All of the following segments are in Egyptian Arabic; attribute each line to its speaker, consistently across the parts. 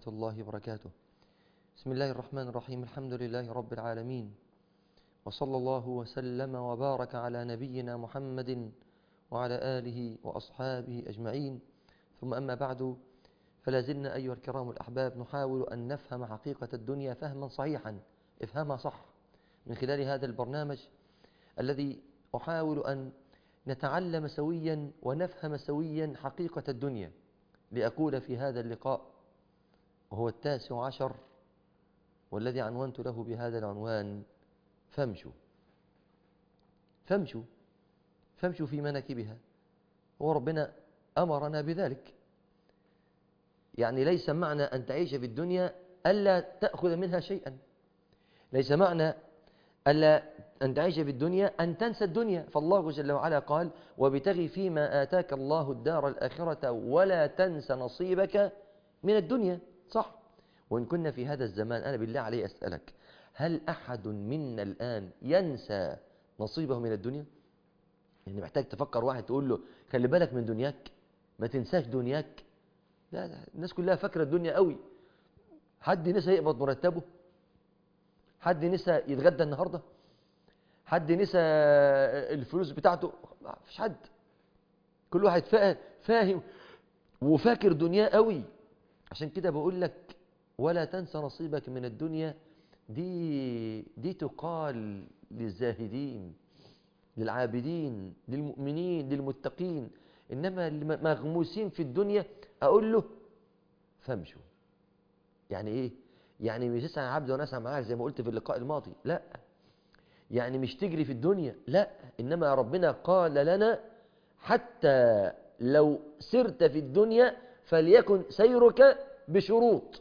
Speaker 1: الله وبركاته بسم الله الرحمن الرحيم الحمد لله رب العالمين وصلى الله وسلم وبارك على نبينا محمد وعلى آله وأصحابه أجمعين ثم أما بعد فلا زلنا أيها الكرام الأحباب نحاول أن نفهم حقيقة الدنيا فهما صحيحا افهمها صح من خلال هذا البرنامج الذي أحاول أن نتعلم سويا ونفهم سويا حقيقة الدنيا لأقول في هذا اللقاء وهو التاسع عشر والذي عنونت له بهذا العنوان فامشوا فامشوا فامشوا في مناكبها هو ربنا أمرنا بذلك يعني ليس معنى أن تعيش في الدنيا ألا تأخذ منها شيئا ليس معنى ألا أن تعيش في الدنيا أن تنسى الدنيا فالله جل وعلا قال وابتغي فيما آتاك الله الدار الآخرة ولا تنس نصيبك من الدنيا صح وإن كنا في هذا الزمان أنا بالله عليه أسألك هل أحد منا الآن ينسى نصيبه من الدنيا يعني محتاج تفكر واحد تقول له خلي بالك من دنياك ما تنساش دنياك لا, لا الناس كلها فاكرة الدنيا قوي حد نسى يقبض مرتبه حد نسى يتغدى النهارده حد نسى الفلوس بتاعته ما فيش حد كل واحد فاهم وفاكر دنياه قوي عشان كده بقول لك ولا تنسى نصيبك من الدنيا دي دي تقال للزاهدين للعابدين للمؤمنين للمتقين انما المغموسين في الدنيا اقول له فامشوا يعني ايه يعني مش اسعى عبد وانا اسعى معاك زي ما قلت في اللقاء الماضي لا يعني مش تجري في الدنيا لا انما ربنا قال لنا حتى لو سرت في الدنيا فليكن سيرك بشروط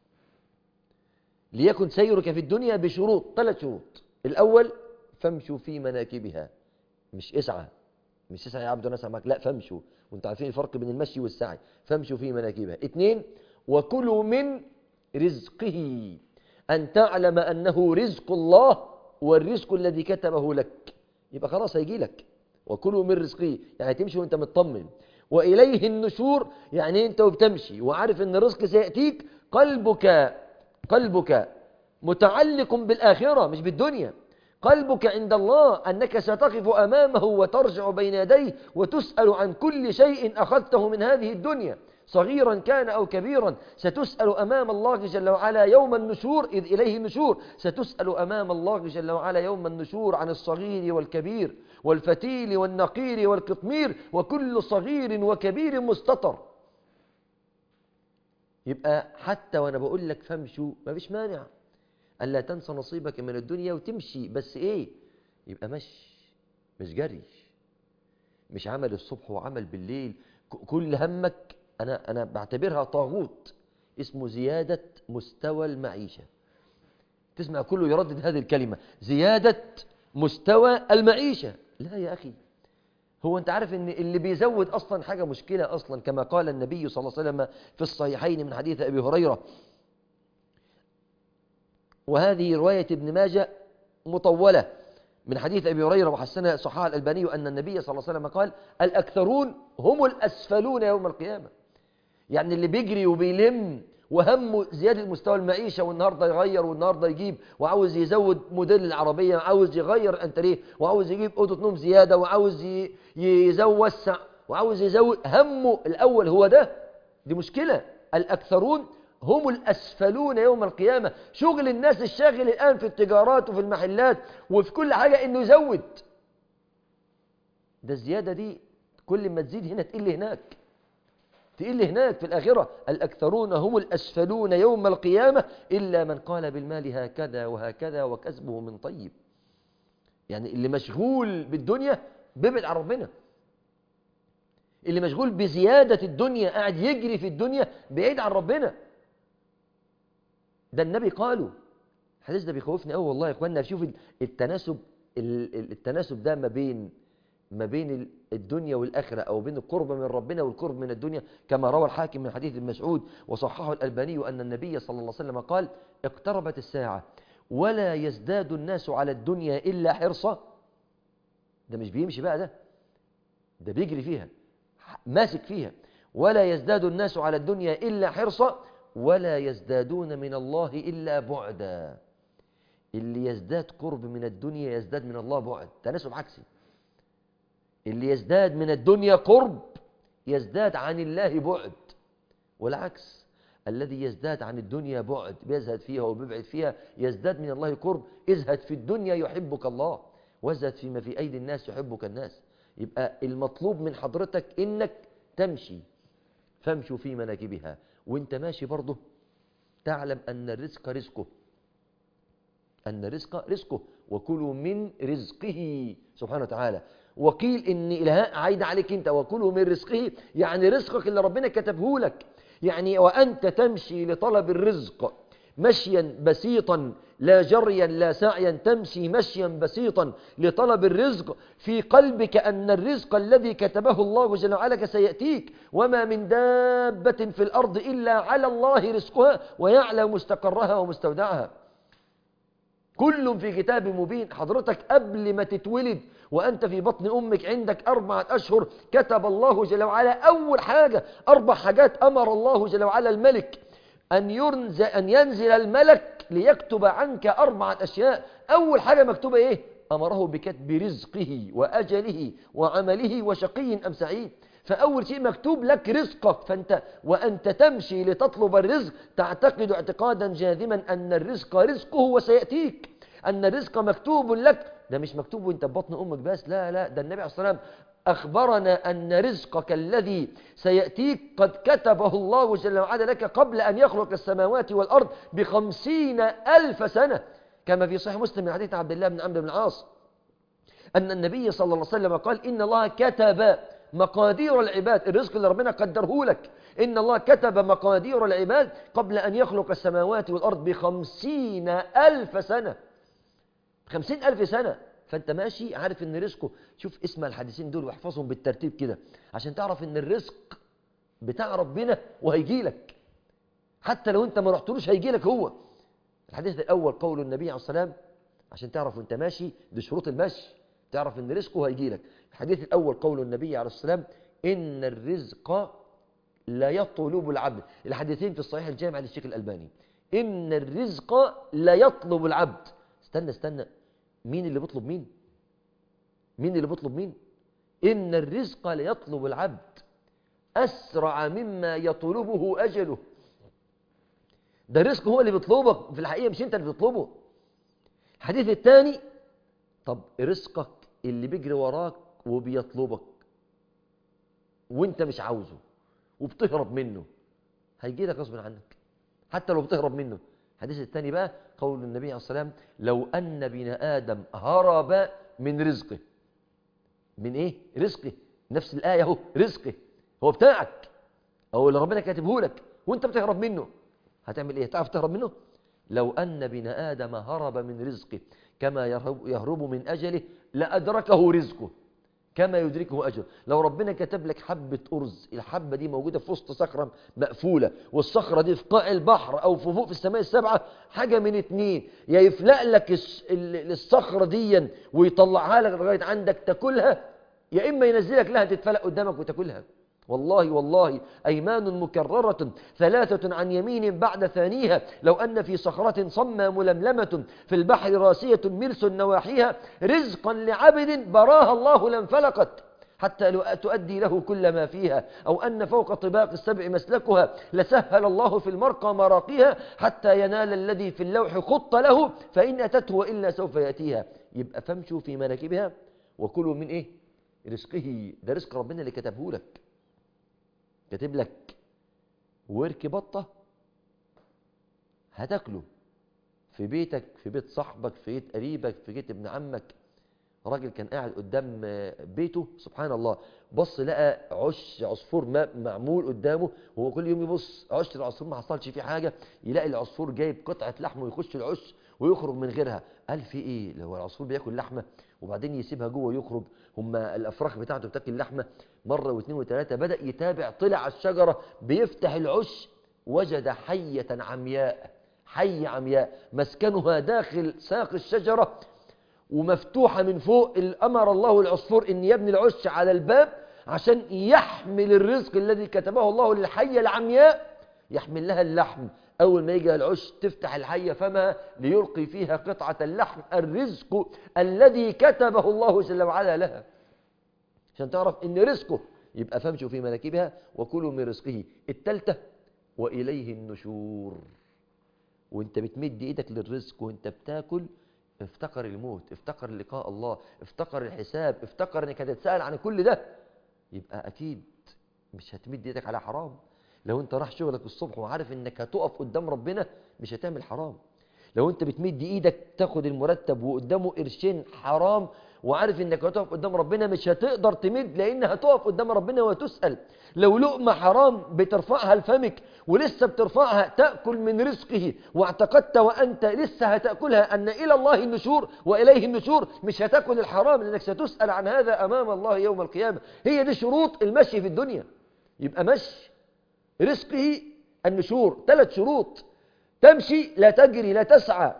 Speaker 1: ليكن سيرك في الدنيا بشروط ثلاث شروط الاول فامشوا في مناكبها مش اسعى مش اسعى يا عبد وانا اسعى معاك لا فامشوا وانتوا عارفين الفرق بين المشي والسعي فامشوا في مناكبها اثنين وكلوا من رزقه أن تعلم أنه رزق الله والرزق الذي كتبه لك يبقى خلاص هيجي لك وكلوا من رزقه يعني تمشي وانت مطمن وإليه النشور يعني انت وبتمشي وعارف ان الرزق سيأتيك قلبك قلبك متعلق بالآخرة مش بالدنيا قلبك عند الله أنك ستقف أمامه وترجع بين يديه وتسأل عن كل شيء أخذته من هذه الدنيا صغيرا كان أو كبيرا ستسأل أمام الله جل وعلا يوم النشور إذ إليه النشور ستسأل أمام الله جل وعلا يوم النشور عن الصغير والكبير والفتيل والنقير والقطمير وكل صغير وكبير مستطر يبقى حتى وأنا بقول لك فامشوا ما فيش مانع ألا تنسى نصيبك من الدنيا وتمشي بس إيه يبقى مش مش جري مش عمل الصبح وعمل بالليل كل همك أنا أنا بعتبرها طاغوت اسمه زيادة مستوى المعيشة تسمع كله يردد هذه الكلمة زيادة مستوى المعيشة لا يا أخي هو أنت عارف أن اللي بيزود أصلا حاجة مشكلة أصلا كما قال النبي صلى الله عليه وسلم في الصحيحين من حديث أبي هريرة وهذه رواية ابن ماجه مطولة من حديث أبي هريرة وحسنها صحاح الألباني أن النبي صلى الله عليه وسلم قال الأكثرون هم الأسفلون يوم القيامة يعني اللي بيجري وبيلم وهمه زيادة مستوى المعيشة والنهاردة يغير والنهاردة يجيب وعاوز يزود موديل العربية وعاوز يغير الأنتريه وعاوز يجيب أوضة نوم زيادة وعاوز يوسع وعاوز يزود همه الأول هو ده دي مشكلة الأكثرون هم الأسفلون يوم القيامة شغل الناس الشاغل الآن في التجارات وفي المحلات وفي كل حاجة إنه يزود ده الزيادة دي كل ما تزيد هنا تقل هناك تقل هناك في الآخرة الأكثرون هم الأسفلون يوم القيامة إلا من قال بالمال هكذا وهكذا وكسبه من طيب يعني اللي مشغول بالدنيا بيبعد عن ربنا اللي مشغول بزيادة الدنيا قاعد يجري في الدنيا بعيد عن ربنا ده النبي قالوا الحديث ده بيخوفني قوي والله يا اخوانا شوف التناسب التناسب ده ما بين ما بين الدنيا والآخرة أو بين القرب من ربنا والقرب من الدنيا كما روى الحاكم من حديث المسعود وصححه الألباني أن النبي صلى الله عليه وسلم قال اقتربت الساعة ولا يزداد الناس على الدنيا إلا حرصا ده مش بيمشي بقى ده ده بيجري فيها ماسك فيها ولا يزداد الناس على الدنيا إلا حرصا ولا يزدادون من الله إلا بعدا اللي يزداد قرب من الدنيا يزداد من الله بعد تناسب عكسي اللي يزداد من الدنيا قرب يزداد عن الله بعد والعكس الذي يزداد عن الدنيا بعد بيزهد فيها وبيبعد فيها يزداد من الله قرب ازهد في الدنيا يحبك الله وازهد فيما في أيدي الناس يحبك الناس يبقى المطلوب من حضرتك إنك تمشي فامشوا في مناكبها وانت ماشي برضه تعلم أن الرزق رزقه أن الرزق رزقه وكلوا من رزقه سبحانه وتعالى وقيل إن إلهاء عايدة عليك أنت وكلوا من رزقه يعني رزقك اللي ربنا كتبه لك يعني وأنت تمشي لطلب الرزق مشيا بسيطا لا جريا لا سعيا تمشي مشيا بسيطا لطلب الرزق في قلبك أن الرزق الذي كتبه الله جل وعلا سيأتيك وما من دابة في الأرض إلا على الله رزقها ويعلم مستقرها ومستودعها كل في كتاب مبين حضرتك قبل ما تتولد وأنت في بطن أمك عندك أربعة أشهر كتب الله جل وعلا أول حاجة أربع حاجات أمر الله جل وعلا الملك أن, ينزل أن ينزل الملك ليكتب عنك أربعة أشياء أول حاجة مكتوبة إيه أمره بكتب رزقه وأجله وعمله وشقي أم سعيد فأول شيء مكتوب لك رزقك فأنت وأنت تمشي لتطلب الرزق تعتقد اعتقادا جاذما أن الرزق رزقه وسيأتيك أن الرزق مكتوب لك ده مش مكتوب وانت ببطن أمك بس لا لا ده النبي عليه الصلاة والسلام أخبرنا أن رزقك الذي سيأتيك قد كتبه الله جل وعلا لك قبل أن يخلق السماوات والأرض بخمسين ألف سنة كما في صحيح مسلم من حديث عبد الله بن عمرو بن العاص أن النبي صلى الله عليه وسلم قال إن الله كتب مقادير العباد الرزق اللي ربنا قدره لك إن الله كتب مقادير العباد قبل أن يخلق السماوات والأرض بخمسين ألف سنة خمسين ألف سنة فأنت ماشي عارف إن رزقه شوف اسم الحديثين دول واحفظهم بالترتيب كده عشان تعرف إن الرزق بتاع ربنا وهيجي لك حتى لو أنت ما رحتلوش هيجي لك هو الحديث الأول قول النبي عليه الصلاة والسلام عشان تعرف وانت ماشي دي شروط المشي تعرف ان رزقه هيجي لك الحديث الأول قول النبي عليه الصلاة والسلام إن الرزق لا يطلب العبد الحديثين في الصحيح الجامع للشيخ الألباني إن الرزق لا يطلب العبد استنى استنى مين اللي بيطلب مين مين اللي بيطلب مين إن الرزق لا يطلب العبد أسرع مما يطلبه أجله ده الرزق هو اللي بيطلبك في الحقيقة مش أنت اللي بتطلبه الحديث الثاني طب رزقك اللي بيجري وراك وبيطلبك وانت مش عاوزه وبتهرب منه هيجي لك غصب عنك حتى لو بتهرب منه الحديث الثاني بقى قول النبي عليه الصلاة والسلام لو أن ابن آدم هرب من رزقه من إيه؟ رزقه نفس الآية اهو رزقه هو بتاعك أو اللي ربنا كاتبه لك وانت بتهرب منه هتعمل إيه؟ تعرف تهرب منه؟ لو أن ابن آدم هرب من رزقه كما يهرب, يهرب من أجله لأدركه رزقه كما يدركه أجله لو ربنا كتب لك حبة أرز الحبة دي موجودة في وسط صخرة مقفولة والصخرة دي في قاع البحر أو في فوق في السماء السبعة حاجة من اتنين يا يفلق لك الصخرة دي ويطلعها لك لغاية عندك تاكلها يا إما ينزلك لها تتفلق قدامك وتاكلها والله والله أيمان مكررة ثلاثة عن يمين بعد ثانيها لو أن في صخرة صمى ململمة في البحر راسية مرس نواحيها رزقا لعبد براها الله لانفلقت حتى لو تؤدي له كل ما فيها أو أن فوق طباق السبع مسلكها لسهل الله في المرقى مراقيها حتى ينال الذي في اللوح خط له فإن أتته وإلا سوف يأتيها يبقى فامشوا في مناكبها وكلوا من إيه رزقه ده رزق ربنا اللي كتبه لك كاتب لك ورك بطة هتاكله في بيتك في بيت صاحبك في بيت قريبك في بيت ابن عمك راجل كان قاعد قدام بيته سبحان الله بص لقى عش عصفور معمول قدامه وهو كل يوم يبص عش العصفور ما حصلش فيه حاجة يلاقي العصفور جايب قطعة لحم ويخش العش ويخرج من غيرها قال في ايه هو العصفور بياكل لحمة وبعدين يسيبها جوه ويخرج هم الافراخ بتاعته بتاكل لحمة مرة واثنين وثلاثة بدأ يتابع طلع على الشجرة بيفتح العش وجد حية عمياء حي عمياء مسكنها داخل ساق الشجرة ومفتوحة من فوق أمر الله العصفور أن يبني العش على الباب عشان يحمل الرزق الذي كتبه الله للحية العمياء يحمل لها اللحم أول ما يجي العش تفتح الحية فما ليلقي فيها قطعة اللحم الرزق الذي كتبه الله جل وعلا لها عشان تعرف ان رزقه يبقى فامشوا في مناكبها وكلوا من رزقه التالتة وإليه النشور وانت بتمد ايدك للرزق وانت بتاكل افتكر الموت افتكر لقاء الله افتكر الحساب افتكر انك هتتسأل عن كل ده يبقى اكيد مش هتمد ايدك على حرام لو انت راح شغلك الصبح وعارف انك هتقف قدام ربنا مش هتعمل حرام لو انت بتمد ايدك تاخد المرتب وقدامه قرشين حرام وعارف انك هتقف قدام ربنا مش هتقدر تمد لان هتقف قدام ربنا وتسأل لو لقمة حرام بترفعها لفمك ولسه بترفعها تأكل من رزقه واعتقدت وأنت لسه هتأكلها أن إلى الله النشور وإليه النشور مش هتأكل الحرام لأنك ستسأل عن هذا أمام الله يوم القيامة هي دي شروط المشي في الدنيا يبقى مشي رزقه النشور ثلاث شروط تمشي لا تجري لا تسعى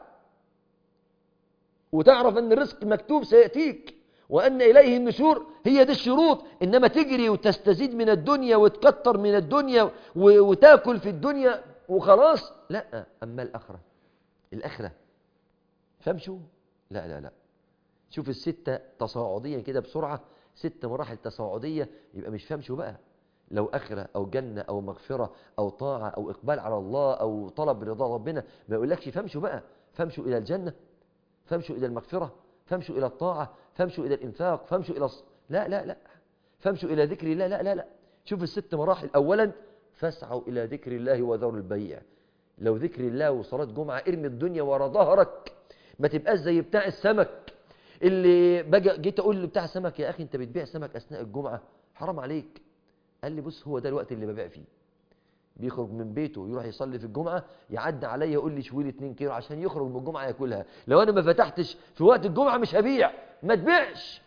Speaker 1: وتعرف أن الرزق مكتوب سيأتيك وأن إليه النشور هي دي الشروط إنما تجري وتستزيد من الدنيا وتكتر من الدنيا وتاكل في الدنيا وخلاص لا أما الآخرة الآخرة فامشوا لا لا لا شوف الستة تصاعديا كده بسرعة ست مراحل تصاعدية يبقى مش فامشوا بقى لو آخرة أو جنة أو مغفرة أو طاعة أو إقبال على الله أو طلب رضا ربنا ما يقولكش فامشوا بقى فامشوا إلى الجنة فامشوا إلى المغفرة فامشوا إلى الطاعة فامشوا إلى الإنفاق فامشوا إلى الص... لا لا لا فامشوا إلى ذكر الله لا لا لا شوف الست مراحل أولا فاسعوا إلى ذكر الله وذروا البيع لو ذكر الله وصلاة جمعة ارمي الدنيا ورا ظهرك ما تبقاش زي بتاع السمك اللي بقى جيت أقول لبتاع السمك يا أخي أنت بتبيع سمك أثناء الجمعة حرام عليك قال لي بص هو ده الوقت اللي ببيع فيه بيخرج من بيته يروح يصلي في الجمعة يعدي عليا يقول لي شويل 2 كيلو عشان يخرج من الجمعة ياكلها لو أنا ما فتحتش في وقت الجمعة مش هبيع ما تبيعش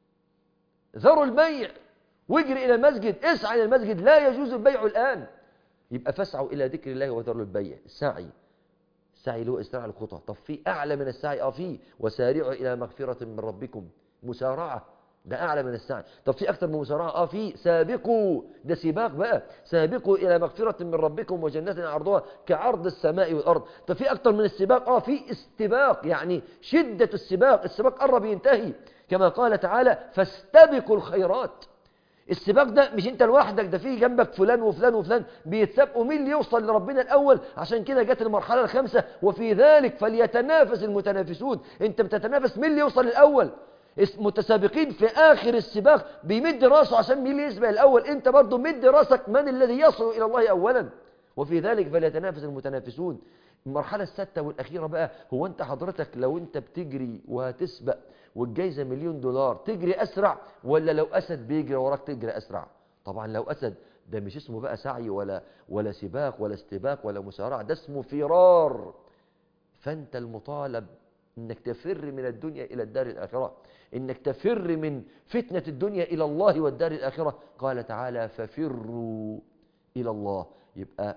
Speaker 1: ذروا البيع واجري إلى المسجد اسعى إلى المسجد لا يجوز البيع الآن يبقى فاسعوا إلى ذكر الله وذروا البيع السعي السعي اللي هو إسراع الخطى طب في أعلى من السعي أه في وسارعوا إلى مغفرة من ربكم مسارعة ده أعلى من السعي طب في أكتر من مسارعة آه في سابقوا ده سباق بقى سابقوا إلى مغفرة من ربكم وجنة عرضها كعرض السماء والأرض طب في أكتر من السباق آه في استباق يعني شدة السباق السباق قرب ينتهي كما قال تعالى فاستبقوا الخيرات السباق ده مش انت لوحدك ده في جنبك فلان وفلان وفلان بيتسابقوا مين اللي يوصل لربنا الاول عشان كده جت المرحله الخامسه وفي ذلك فليتنافس المتنافسون انت بتتنافس مين اللي يوصل الاول متسابقين في آخر السباق بيمد راسه عشان مين اللي يسبق الأول أنت برضو مد راسك من الذي يصل إلى الله أولا وفي ذلك فليتنافس المتنافسون المرحلة السادسة والأخيرة بقى هو أنت حضرتك لو أنت بتجري وهتسبق والجايزة مليون دولار تجري أسرع ولا لو أسد بيجري وراك تجري أسرع طبعا لو أسد ده مش اسمه بقى سعي ولا ولا سباق ولا استباق ولا مسارعة ده اسمه فرار فأنت المطالب انك تفر من الدنيا الى الدار الاخره انك تفر من فتنه الدنيا الى الله والدار الاخره قال تعالى ففروا الى الله يبقى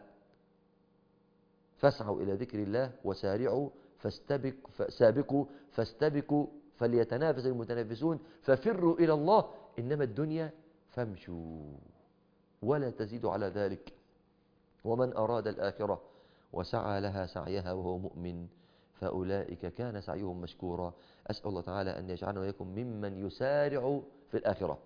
Speaker 1: فاسعوا الى ذكر الله وسارعوا فاستبق سابقوا فاستبقوا فليتنافس المتنافسون ففروا الى الله انما الدنيا فامشوا ولا تزيد على ذلك ومن اراد الاخره وسعى لها سعيها وهو مؤمن فأولئك كان سعيهم مشكورا أسأل الله تعالى أن يجعلنا وإياكم ممن يسارع في الآخرة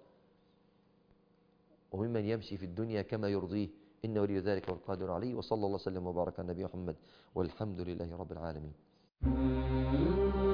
Speaker 1: وممن يمشي في الدنيا كما يرضيه إن ولي ذلك والقادر عليه وصلى الله وسلم وبارك على نبي محمد والحمد لله رب العالمين